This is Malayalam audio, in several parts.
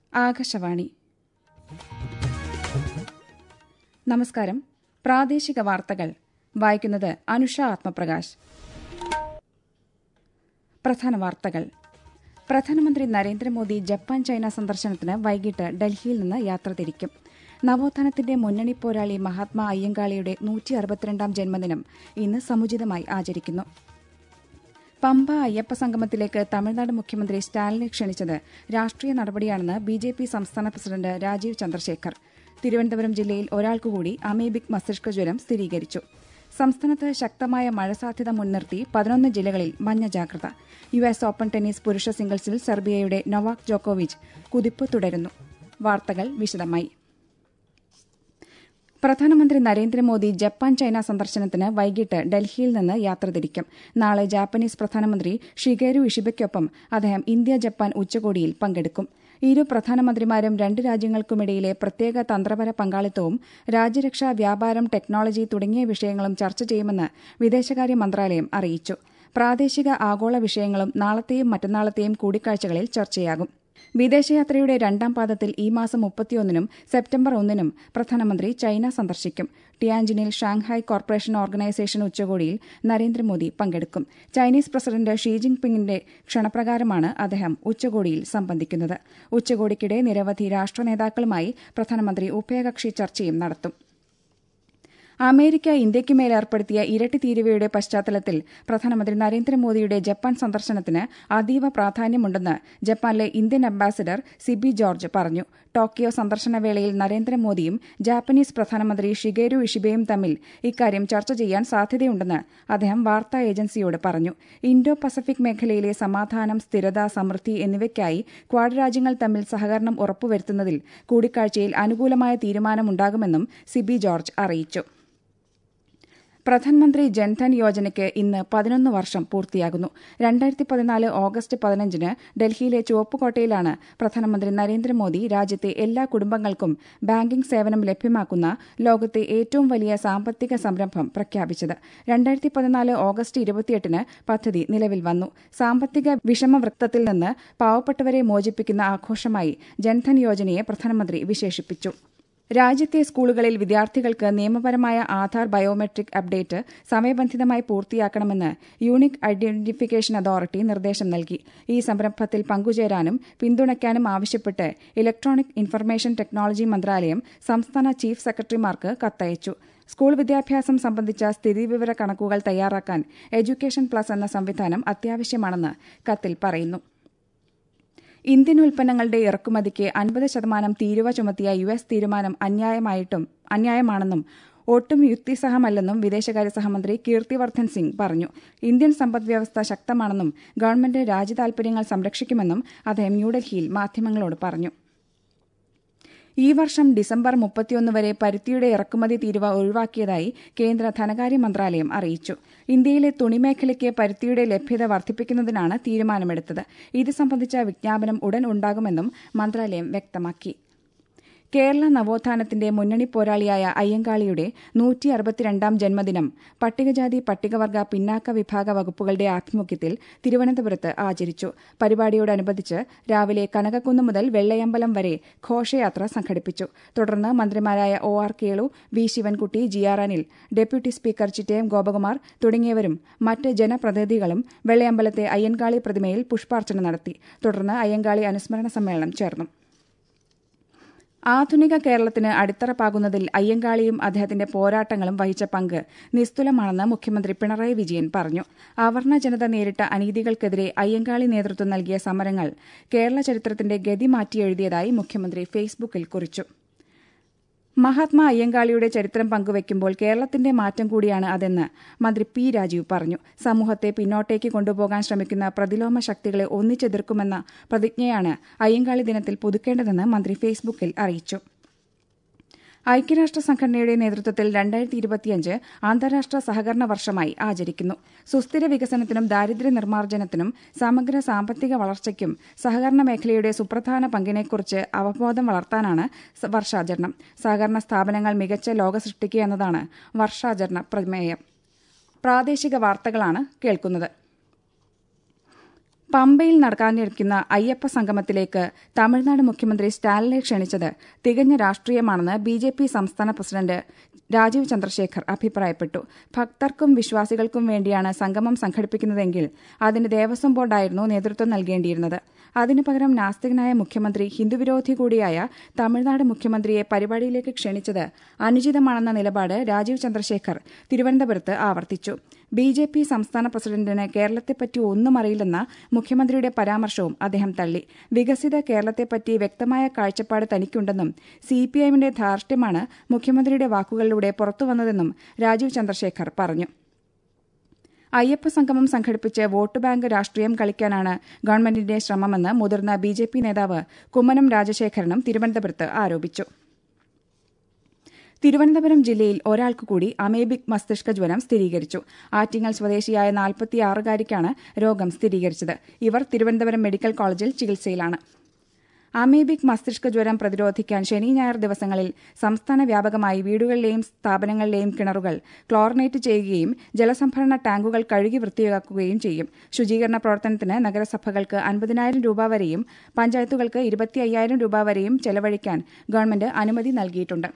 ആകാശവാണി നമസ്കാരം പ്രാദേശിക വാർത്തകൾ വായിക്കുന്നത് അനുഷ ആത്മപ്രകാശ് പ്രധാന വാർത്തകൾ പ്രധാനമന്ത്രി നരേന്ദ്രമോദി ജപ്പാൻ ചൈന സന്ദർശനത്തിന് വൈകിട്ട് ഡൽഹിയിൽ നിന്ന് യാത്ര തിരിക്കും നവോത്ഥാനത്തിന്റെ മുന്നണി പോരാളി മഹാത്മാ അയ്യങ്കാളിയുടെ നൂറ്റി അറുപത്തിരണ്ടാം ജന്മദിനം ഇന്ന് സമുചിതമായി ആചരിക്കുന്നു പമ്പ അയ്യപ്പ സംഗമത്തിലേക്ക് തമിഴ്നാട് മുഖ്യമന്ത്രി സ്റ്റാലിനെ ക്ഷണിച്ചത് രാഷ്ട്രീയ നടപടിയാണെന്ന് ബി ജെ പി സംസ്ഥാന പ്രസിഡന്റ് രാജീവ് ചന്ദ്രശേഖർ തിരുവനന്തപുരം ജില്ലയിൽ ഒരാൾക്കുകൂടി അമീബിക് മസ്തിഷ്ക ജ്വരം സ്ഥിരീകരിച്ചു സംസ്ഥാനത്ത് ശക്തമായ മഴ സാധ്യത മുൻനിർത്തി പതിനൊന്ന് ജില്ലകളിൽ മഞ്ഞ ജാഗ്രത യു എസ് ഓപ്പൺ ടെന്നീസ് പുരുഷ സിംഗിൾസിൽ സെർബിയയുടെ നൊവാക് ജോക്കോവിച്ച് കുതിപ്പ് തുടരുന്നു വാർത്തകൾ വിശദമായി പ്രധാനമന്ത്രി നരേന്ദ്രമോദി ജപ്പാൻ ചൈന സന്ദർശനത്തിന് വൈകിട്ട് ഡൽഹിയിൽ നിന്ന് യാത്ര തിരിക്കും നാളെ ജാപ്പനീസ് പ്രധാനമന്ത്രി ഷിഗേരു ഇഷിബയ്ക്കൊപ്പം അദ്ദേഹം ഇന്ത്യ ജപ്പാൻ ഉച്ചകോടിയിൽ പങ്കെടുക്കും ഇരു പ്രധാനമന്ത്രിമാരും രണ്ട് രാജ്യങ്ങൾക്കുമിടയിലെ പ്രത്യേക തന്ത്രപര പങ്കാളിത്തവും രാജ്യരക്ഷാ വ്യാപാരം ടെക്നോളജി തുടങ്ങിയ വിഷയങ്ങളും ചർച്ച ചെയ്യുമെന്ന് വിദേശകാര്യ മന്ത്രാലയം അറിയിച്ചു പ്രാദേശിക ആഗോള വിഷയങ്ങളും നാളത്തെയും മറ്റന്നാളത്തെയും കൂടിക്കാഴ്ചകളിൽ ചർച്ചയാകും വിദേശയാത്രയുടെ രണ്ടാം പാദത്തിൽ ഈ മാസം മുപ്പത്തിയൊന്നിനും സെപ്റ്റംബർ ഒന്നിനും പ്രധാനമന്ത്രി ചൈന സന്ദർശിക്കും ടിയാൻജിനിൽ ഷാങ്ഹായ് കോർപ്പറേഷൻ ഓർഗനൈസേഷൻ ഉച്ചകോടിയിൽ നരേന്ദ്രമോദി പങ്കെടുക്കും ചൈനീസ് പ്രസിഡന്റ് ഷീ ജിൻപിങ്ങിന്റെ ക്ഷണപ്രകാരമാണ് അദ്ദേഹം ഉച്ചകോടിയിൽ സംബന്ധിക്കുന്നത് ഉച്ചകോടിക്കിടെ നിരവധി രാഷ്ട്ര നേതാക്കളുമായി പ്രധാനമന്ത്രി ഉഭയകക്ഷി ചർച്ചയും നടത്തും അമേരിക്ക ഇന്ത്യയ്ക്കുമേൽ ഏർപ്പെടുത്തിയ ഇരട്ടി തീരുവയുടെ പശ്ചാത്തലത്തിൽ പ്രധാനമന്ത്രി നരേന്ദ്രമോദിയുടെ ജപ്പാൻ സന്ദർശനത്തിന് അതീവ പ്രാധാന്യമുണ്ടെന്ന് ജപ്പാനിലെ ഇന്ത്യൻ അംബാസിഡർ സിബി ജോർജ് പറഞ്ഞു ടോക്കിയോ സന്ദർശന വേളയിൽ നരേന്ദ്രമോദിയും ജാപ്പനീസ് പ്രധാനമന്ത്രി ഷിഗേരു ഇഷിബയും തമ്മിൽ ഇക്കാര്യം ചർച്ച ചെയ്യാൻ സാധ്യതയുണ്ടെന്ന് അദ്ദേഹം വാർത്താ ഏജൻസിയോട് പറഞ്ഞു ഇൻഡോ പസഫിക് മേഖലയിലെ സമാധാനം സ്ഥിരത സമൃദ്ധി എന്നിവയ്ക്കായി ക്വാഡ് രാജ്യങ്ങൾ തമ്മിൽ സഹകരണം ഉറപ്പുവരുത്തുന്നതിൽ കൂടിക്കാഴ്ചയിൽ അനുകൂലമായ തീരുമാനമുണ്ടാകുമെന്നും സിബി ജോർജ് അറിയിച്ചു പ്രധാനമന്ത്രി ജൻധൻ യോജനയ്ക്ക് ഇന്ന് പതിനൊന്ന് വർഷം പൂർത്തിയാകുന്നു രണ്ടായിരത്തി പതിനാല് ഓഗസ്റ്റ് പതിനഞ്ചിന് ഡൽഹിയിലെ ചുവപ്പുകോട്ടയിലാണ് പ്രധാനമന്ത്രി നരേന്ദ്രമോദി രാജ്യത്തെ എല്ലാ കുടുംബങ്ങൾക്കും ബാങ്കിംഗ് സേവനം ലഭ്യമാക്കുന്ന ലോകത്തെ ഏറ്റവും വലിയ സാമ്പത്തിക സംരംഭം പ്രഖ്യാപിച്ചത് രണ്ടായിരത്തി പതിനാല് ഓഗസ്റ്റ് ഇരുപത്തിയെട്ടിന് പദ്ധതി നിലവിൽ വന്നു സാമ്പത്തിക വിഷമവൃത്തത്തിൽ നിന്ന് പാവപ്പെട്ടവരെ മോചിപ്പിക്കുന്ന ആഘോഷമായി ജൻധൻ യോജനയെ പ്രധാനമന്ത്രി വിശേഷിപ്പിച്ചു രാജ്യത്തെ സ്കൂളുകളിൽ വിദ്യാർത്ഥികൾക്ക് നിയമപരമായ ആധാർ ബയോമെട്രിക് അപ്ഡേറ്റ് സമയബന്ധിതമായി പൂർത്തിയാക്കണമെന്ന് യൂണിക് ഐഡന്റിഫിക്കേഷൻ അതോറിറ്റി നിർദ്ദേശം നൽകി ഈ സംരംഭത്തിൽ പങ്കുചേരാനും പിന്തുണയ്ക്കാനും ആവശ്യപ്പെട്ട് ഇലക്ട്രോണിക് ഇൻഫർമേഷൻ ടെക്നോളജി മന്ത്രാലയം സംസ്ഥാന ചീഫ് സെക്രട്ടറിമാർക്ക് കത്തയച്ചു സ്കൂൾ വിദ്യാഭ്യാസം സംബന്ധിച്ച സ്ഥിതിവിവര കണക്കുകൾ തയ്യാറാക്കാൻ എഡ്യൂക്കേഷൻ പ്ലസ് എന്ന സംവിധാനം അത്യാവശ്യമാണെന്ന് കത്തിൽ പറയുന്നു ഇന്ത്യൻ ഉൽപ്പന്നങ്ങളുടെ ഇറക്കുമതിക്ക് അൻപത് ശതമാനം തീരുവ ചുമത്തിയ യു എസ് തീരുമാനം അന്യായമായിട്ടും അന്യായമാണെന്നും ഒട്ടും യുക്തിസഹമല്ലെന്നും വിദേശകാര്യ സഹമന്ത്രി കീർത്തിവർദ്ധൻ സിംഗ് പറഞ്ഞു ഇന്ത്യൻ സമ്പദ്വ്യവസ്ഥ ശക്തമാണെന്നും ഗവൺമെന്റ് രാജ്യതാൽപര്യങ്ങൾ സംരക്ഷിക്കുമെന്നും അദ്ദേഹം ന്യൂഡൽഹിയിൽ മാധ്യമങ്ങളോട് പറഞ്ഞു ഈ വർഷം ഡിസംബർ മുപ്പത്തിയൊന്ന് വരെ പരുത്തിയുടെ ഇറക്കുമതി തീരുവ ഒഴിവാക്കിയതായി കേന്ദ്ര ധനകാര്യ മന്ത്രാലയം അറിയിച്ചു ഇന്ത്യയിലെ തുണിമേഖലയ്ക്ക് പരുത്തിയുടെ ലഭ്യത വർദ്ധിപ്പിക്കുന്നതിനാണ് തീരുമാനമെടുത്തത് ഇത് സംബന്ധിച്ച വിജ്ഞാപനം ഉടൻ ഉണ്ടാകുമെന്നും മന്ത്രാലയം വ്യക്തമാക്കി കേരള നവോത്ഥാനത്തിന്റെ മുന്നണി പോരാളിയായ അയ്യങ്കാളിയുടെ നൂറ്റി അറുപത്തിരണ്ടാം ജന്മദിനം പട്ടികജാതി പട്ടികവർഗ പിന്നാക്ക വിഭാഗ വകുപ്പുകളുടെ ആഭിമുഖ്യത്തിൽ തിരുവനന്തപുരത്ത് ആചരിച്ചു പരിപാടിയോടനുബന്ധിച്ച് രാവിലെ കനകക്കുന്ന് മുതൽ വെള്ളയമ്പലം വരെ ഘോഷയാത്ര സംഘടിപ്പിച്ചു തുടർന്ന് മന്ത്രിമാരായ O R Kelu V Sivankutty G R Anil deputy speaker Chittayam Gopakumar തുടങ്ങിയവരും മറ്റ് ജനപ്രതിനിധികളും വെള്ളയമ്പലത്തെ അയ്യൻകാളി പ്രതിമയിൽ പുഷ്പാർച്ചന നടത്തി തുടർന്ന് അയ്യങ്കാളി അനുസ്മരണ സമ്മേളനം ചേർന്നു ആധുനിക കേരളത്തിന് അടിത്തറ പാകുന്നതിൽ അയ്യങ്കാളിയും അദ്ദേഹത്തിന്റെ പോരാട്ടങ്ങളും വഹിച്ച പങ്ക് നിസ്തുലമാണെന്ന് മുഖ്യമന്ത്രി പിണറായി വിജയൻ പറഞ്ഞു അവർണ ജനത നേരിട്ട അനീതികൾക്കെതിരെ അയ്യങ്കാളി നേതൃത്വം നൽകിയ സമരങ്ങൾ കേരള ചരിത്രത്തിന്റെ ഗതി മാറ്റിയെഴുതിയതായി മുഖ്യമന്ത്രി ഫേസ്ബുക്കിൽ കുറിച്ചു മഹാത്മാ അയ്യങ്കാളിയുടെ ചരിത്രം പങ്കുവയ്ക്കുമ്പോൾ കേരളത്തിന്റെ മാറ്റം കൂടിയാണ് അതെന്ന് മന്ത്രി പി രാജീവ് പറഞ്ഞു സമൂഹത്തെ പിന്നോട്ടേക്ക് കൊണ്ടുപോകാൻ ശ്രമിക്കുന്ന പ്രതിലോമ ശക്തികളെ ഒന്നിച്ചെതിർക്കുമെന്ന പ്രതിജ്ഞയാണ് അയ്യങ്കാളി ദിനത്തിൽ പുതുക്കേണ്ടതെന്ന് മന്ത്രി ഫേസ്ബുക്കിൽ അറിയിച്ചു ഐക്യരാഷ്ട്ര സംഘടനയുടെ നേതൃത്വത്തിൽ രണ്ടായിരത്തി ഇരുപത്തിയഞ്ച് അന്താരാഷ്ട്ര സഹകരണ വർഷമായി ആചരിക്കുന്നു സുസ്ഥിര വികസനത്തിനും ദാരിദ്ര്യ നിർമ്മാർജ്ജനത്തിനും സമഗ്ര സാമ്പത്തിക വളർച്ചയ്ക്കും സഹകരണ മേഖലയുടെ സുപ്രധാന പങ്കിനെക്കുറിച്ച് അവബോധം വളർത്താനാണ് വർഷാചരണം സഹകരണ സ്ഥാപനങ്ങൾ മികച്ച ലോക സൃഷ്ടിക്കുക എന്നതാണ് വർഷാചരണ പ്രമേയം പ്രാദേശിക വാർത്തകളാണ് കേൾക്കുന്നത് പമ്പയിൽ നടക്കാനിരിക്കുന്ന അയ്യപ്പ സംഗമത്തിലേക്ക് തമിഴ്നാട് മുഖ്യമന്ത്രി സ്റ്റാലിനെ ക്ഷണിച്ചത് തികഞ്ഞ രാഷ്ട്രീയമാണെന്ന് ബി ജെ പി സംസ്ഥാന പ്രസിഡന്റ് രാജീവ് ചന്ദ്രശേഖർ അഭിപ്രായപ്പെട്ടു ഭക്തർക്കും വിശ്വാസികൾക്കും വേണ്ടിയാണ് സംഗമം സംഘടിപ്പിക്കുന്നതെങ്കിൽ അതിന് ദേവസ്വം ബോർഡായിരുന്നു നേതൃത്വം നൽകേണ്ടിയിരുന്നത് അതിനു പകരം നാസ്തികനായ മുഖ്യമന്ത്രി ഹിന്ദുവിരോധി കൂടിയായ തമിഴ്നാട് മുഖ്യമന്ത്രിയെ പരിപാടിയിലേക്ക് ക്ഷണിച്ചത് അനുചിതമാണെന്ന നിലപാട് രാജീവ് ചന്ദ്രശേഖർ തിരുവനന്തപുരത്ത് ആവർത്തിച്ചു ബി ജെ പി സംസ്ഥാന പ്രസിഡന്റിന് കേരളത്തെപ്പറ്റി ഒന്നും അറിയില്ലെന്ന മുഖ്യമന്ത്രിയുടെ പരാമർശവും അദ്ദേഹം തള്ളി വികസിത കേരളത്തെപ്പറ്റി വ്യക്തമായ കാഴ്ചപ്പാട് തനിക്കുണ്ടെന്നും സി പി ഐഎമ്മിന്റെ ധാർഷ്ട്യമാണ് മുഖ്യമന്ത്രിയുടെ വാക്കുകളിലൂടെ പുറത്തുവന്നതെന്നും രാജീവ് ചന്ദ്രശേഖർ പറഞ്ഞു അയ്യപ്പ സംഗമം സംഘടിപ്പിച്ച് വോട്ട് ബാങ്ക് രാഷ്ട്രീയം കളിക്കാനാണ് ഗവൺമെന്റിന്റെ ശ്രമമെന്ന് മുതിർന്ന ബി ജെ പി നേതാവ് കുമ്മനം രാജശേഖരനും തിരുവനന്തപുരത്ത് ആരോപിച്ചു തിരുവനന്തപുരം ജില്ലയിൽ ഒരാൾക്ക് കൂടി അമേബിക് മസ്തിഷ്ക ജ്വരം സ്ഥിരീകരിച്ചു ആറ്റിങ്ങൽ സ്വദേശിയായ നാൽപ്പത്തിയാറുകാരിക്കാണ് രോഗം സ്ഥിരീകരിച്ചത് ഇവർ തിരുവനന്തപുരം മെഡിക്കൽ കോളേജിൽ ചികിത്സയിലാണ് അമേബിക് മസ്തിഷ്ക ജ്വരം പ്രതിരോധിക്കാൻ ശനി ഞായർ ദിവസങ്ങളിൽ സംസ്ഥാന വ്യാപകമായി വീടുകളിലെയും സ്ഥാപനങ്ങളിലെയും കിണറുകൾ ക്ലോറിനേറ്റ് ചെയ്യുകയും ജലസംഭരണ ടാങ്കുകൾ കഴുകി വൃത്തിയാക്കുകയും ചെയ്യും ശുചീകരണ പ്രവർത്തനത്തിന് നഗരസഭകൾക്ക് അൻപതിനായിരം രൂപ വരെയും പഞ്ചായത്തുകൾക്ക് ഇരുപത്തി അയ്യായിരം രൂപ വരെയും ചെലവഴിക്കാൻ ഗവൺമെന്റ് അനുമതി നൽകിയിട്ടുണ്ട്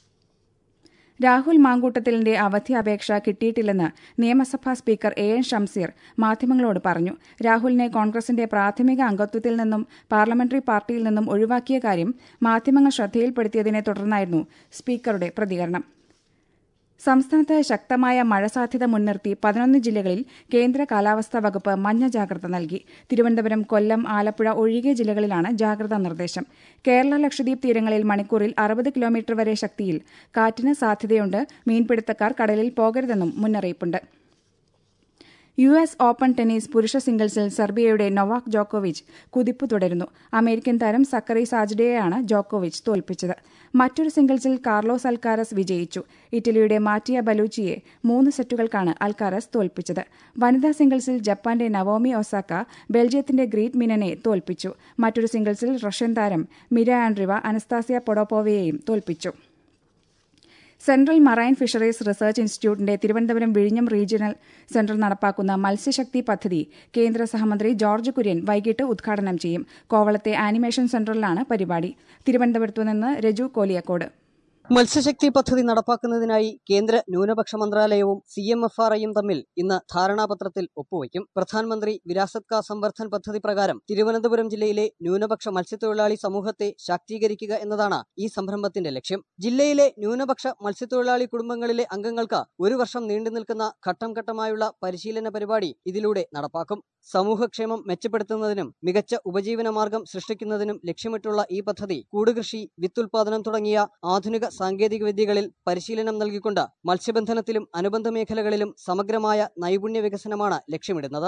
രാഹുൽ മാങ്കൂട്ടത്തിലിന്റെ അവധി അപേക്ഷ കിട്ടിയിട്ടില്ലെന്ന് നിയമസഭാ സ്പീക്കർ എ എൻ ഷംസീർ മാധ്യമങ്ങളോട് പറഞ്ഞു രാഹുലിനെ കോൺഗ്രസിന്റെ പ്രാഥമിക അംഗത്വത്തിൽ നിന്നും പാർലമെന്ററി പാർട്ടിയിൽ നിന്നും ഒഴിവാക്കിയ കാര്യം മാധ്യമങ്ങൾ ശ്രദ്ധയിൽപ്പെടുത്തിയതിനെ തുടർന്നായിരുന്നു സ്പീക്കറുടെ പ്രതികരണം സംസ്ഥാനത്ത് ശക്തമായ മഴ സാധ്യത മുൻനിർത്തി പതിനൊന്ന് ജില്ലകളിൽ കേന്ദ്ര കാലാവസ്ഥാ വകുപ്പ് മഞ്ഞ ജാഗ്രത നൽകി തിരുവനന്തപുരം കൊല്ലം ആലപ്പുഴ ഒഴികെ ജില്ലകളിലാണ് ജാഗ്രതാ നിർദ്ദേശം കേരള ലക്ഷദ്വീപ് തീരങ്ങളിൽ മണിക്കൂറിൽ അറുപത് കിലോമീറ്റർ വരെ ശക്തിയിൽ കാറ്റിന് സാധ്യതയുണ്ട് മീൻപിടുത്തക്കാർ കടലിൽ പോകരുതെന്നും മുന്നറിയിപ്പുണ്ട് യു എസ് ഓപ്പൺ ടെന്നീസ് പുരുഷ സിംഗിൾസിൽ സെർബിയയുടെ നൊവാക് ജോക്കോവിച്ച് കുതിപ്പ് തുടരുന്നു അമേരിക്കൻ താരം സക്കറി സാജ്ഡയെയാണ് ജോക്കോവിച്ച് തോൽപ്പിച്ചത് മറ്റൊരു സിംഗിൾസിൽ കാർലോസ് അൽക്കാരസ് വിജയിച്ചു ഇറ്റലിയുടെ മാറ്റിയ ബലൂച്ചിയെ മൂന്ന് സെറ്റുകൾക്കാണ് അൽക്കാരസ് തോൽപ്പിച്ചത് വനിതാ സിംഗിൾസിൽ ജപ്പാന്റെ നവോമി ഒസാക്ക ബെൽജിയത്തിന്റെ ഗ്രീറ്റ് മിനനെ തോൽപ്പിച്ചു മറ്റൊരു സിംഗിൾസിൽ റഷ്യൻ താരം മിര ആൻഡ്രിവ അനസ്താസിയ പൊഡോപ്പോവയെയും തോൽപ്പിച്ചു സെൻട്രൽ മറൈൻ ഫിഷറീസ് റിസർച്ച് ഇൻസ്റ്റിറ്റ്യൂട്ടിന്റെ തിരുവനന്തപുരം വിഴിഞ്ഞം റീജിയണൽ സെന്റർ നടപ്പാക്കുന്ന മത്സ്യശക്തി പദ്ധതി കേന്ദ്ര സഹമന്ത്രി ജോർജ് കുര്യൻ വൈകിട്ട് ഉദ്ഘാടനം ചെയ്യും കോവളത്തെ ആനിമേഷൻ സെന്ററിലാണ് പരിപാടി തിരുവനന്തപുരത്തു നിന്ന് രജു കോലിയക്കോട് മത്സ്യശക്തി പദ്ധതി നടപ്പാക്കുന്നതിനായി കേന്ദ്ര ന്യൂനപക്ഷ മന്ത്രാലയവും സി എം എഫ് ആർ ഐയും തമ്മിൽ ഇന്ന് ധാരണാപത്രത്തിൽ ഒപ്പുവയ്ക്കും പ്രധാനമന്ത്രി വിരാസത് കാ സംവർദ്ധൻ പദ്ധതി പ്രകാരം തിരുവനന്തപുരം ജില്ലയിലെ ന്യൂനപക്ഷ മത്സ്യത്തൊഴിലാളി സമൂഹത്തെ ശാക്തീകരിക്കുക എന്നതാണ് ഈ സംരംഭത്തിന്റെ ലക്ഷ്യം ജില്ലയിലെ ന്യൂനപക്ഷ മത്സ്യത്തൊഴിലാളി കുടുംബങ്ങളിലെ അംഗങ്ങൾക്ക് ഒരു വർഷം നീണ്ടുനിൽക്കുന്ന ഘട്ടം ഘട്ടമായുള്ള പരിശീലന പരിപാടി ഇതിലൂടെ നടപ്പാക്കും സമൂഹക്ഷേമം മെച്ചപ്പെടുത്തുന്നതിനും മികച്ച ഉപജീവന മാർഗം സൃഷ്ടിക്കുന്നതിനും ലക്ഷ്യമിട്ടുള്ള ഈ പദ്ധതി കൂടുകൃഷി വിത്തുൽപാദനം തുടങ്ങിയ ആധുനിക സാങ്കേതിക വിദ്യകളിൽ പരിശീലനം നൽകിക്കൊണ്ട് മത്സ്യബന്ധനത്തിലും അനുബന്ധ മേഖലകളിലും സമഗ്രമായ നൈപുണ്യ വികസനമാണ് ലക്ഷ്യമിടുന്നത്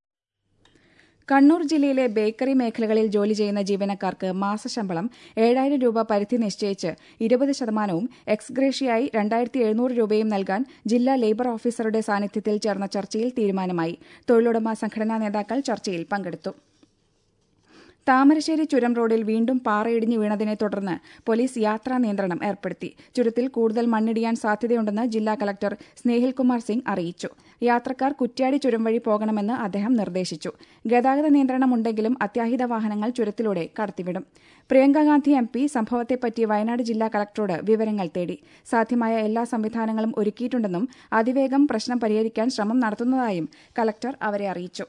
കണ്ണൂർ ജില്ലയിലെ ബേക്കറി മേഖലകളിൽ ജോലി ചെയ്യുന്ന ജീവനക്കാർക്ക് മാസശമ്പളം ഏഴായിരം രൂപ പരിധി നിശ്ചയിച്ച് ഇരുപത് ശതമാനവും എക്സ്ഗ്രേഷ്യയായി രണ്ടായിരത്തി എഴുന്നൂറ് രൂപയും നൽകാൻ ജില്ലാ ലേബർ ഓഫീസറുടെ സാന്നിധ്യത്തിൽ ചേർന്ന ചർച്ചയിൽ തീരുമാനമായി തൊഴിലുടമ സംഘടനാ നേതാക്കൾ ചർച്ചയിൽ പങ്കെടുത്തു താമരശ്ശേരി ചുരം റോഡിൽ വീണ്ടും പാറയിടിഞ്ഞു വീണതിനെ തുടർന്ന് പോലീസ് യാത്രാ നിയന്ത്രണം ഏർപ്പെടുത്തി ചുരത്തിൽ കൂടുതൽ മണ്ണിടിയാൻ സാധ്യതയുണ്ടെന്ന് ജില്ലാ കലക്ടർ സ്നേഹിൽ കുമാർ സിംഗ് അറിയിച്ചു യാത്രക്കാർ കുറ്റ്യാടി ചുരം വഴി പോകണമെന്ന് അദ്ദേഹം നിർദ്ദേശിച്ചു ഗതാഗത നിയന്ത്രണമുണ്ടെങ്കിലും അത്യാഹിത വാഹനങ്ങൾ ചുരത്തിലൂടെ കടത്തിവിടും പ്രിയങ്ക ഗാന്ധി എം പി സംഭവത്തെപ്പറ്റി വയനാട് ജില്ലാ കലക്ടറോട് വിവരങ്ങൾ തേടി സാധ്യമായ എല്ലാ സംവിധാനങ്ങളും ഒരുക്കിയിട്ടുണ്ടെന്നും അതിവേഗം പ്രശ്നം പരിഹരിക്കാൻ ശ്രമം നടത്തുന്നതായും കലക്ടർ അവരെ അറിയിച്ചു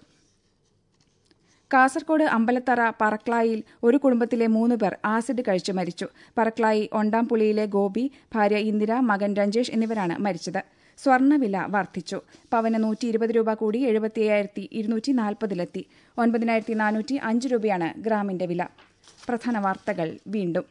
കാസർകോട് അമ്പലത്തറ പറക്ലായിൽ ഒരു കുടുംബത്തിലെ മൂന്ന് പേർ ആസിഡ് കഴിച്ചു മരിച്ചു പറക്ലായി ഒണ്ടാംപുളിയിലെ ഗോപി ഭാര്യ ഇന്ദിര മകൻ രഞ്ജേഷ് എന്നിവരാണ് മരിച്ചത് സ്വർണ്ണവില വർദ്ധിച്ചു പവന് നൂറ്റി ഇരുപത് രൂപ കൂടി എഴുപത്തി അയ്യായിരത്തി ഇരുന്നൂറ്റി നാൽപ്പതിലെത്തി ഒൻപതിനായിരത്തി നാനൂറ്റി അഞ്ച് രൂപയാണ് ഗ്രാമിന്റെ വില പ്രധാന വാർത്തകൾ വീണ്ടും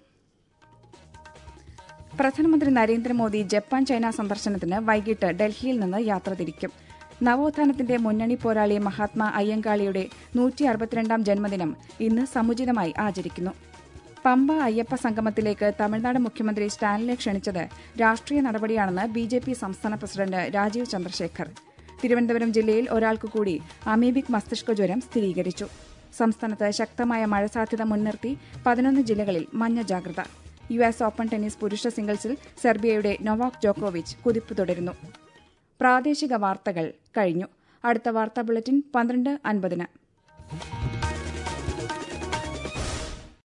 പ്രധാനമന്ത്രി നരേന്ദ്രമോദി ജപ്പാൻ ചൈന സന്ദർശനത്തിന് വൈകിട്ട് ഡൽഹിയിൽ നിന്ന് യാത്ര തിരിക്കും നവോത്ഥാനത്തിന്റെ മുന്നണി പോരാളി മഹാത്മാ അയ്യങ്കാളിയുടെ നൂറ്റി അറുപത്തിരണ്ടാം ജന്മദിനം ഇന്ന് സമുചിതമായി ആചരിക്കുന്നു പമ്പ അയ്യപ്പ സംഗമത്തിലേക്ക് തമിഴ്നാട് മുഖ്യമന്ത്രി സ്റ്റാലിനെ ക്ഷണിച്ചത് രാഷ്ട്രീയ നടപടിയാണെന്ന് ബി ജെ പി സംസ്ഥാന പ്രസിഡന്റ് രാജീവ് ചന്ദ്രശേഖർ തിരുവനന്തപുരം ജില്ലയിൽ ഒരാൾക്ക് കൂടി അമീബിക് മസ്തിഷ്ക ജ്വരം സ്ഥിരീകരിച്ചു സംസ്ഥാനത്ത് ശക്തമായ മഴ സാധ്യത മുൻനിർത്തി പതിനൊന്ന് ജില്ലകളിൽ മഞ്ഞ ജാഗ്രത യു എസ് ഓപ്പൺ ടെന്നീസ് പുരുഷ സിംഗിൾസിൽ സെർബിയയുടെ നൊവാക് ജോക്കോവിച്ച് കുതിപ്പ് തുടരുന്നു പ്രാദേശിക വാർത്തകൾ കഴിഞ്ഞു അടുത്ത വാർത്താ ബുള്ളറ്റിൻ പന്ത്രണ്ട് അൻപതിന് അറിയിച്ചു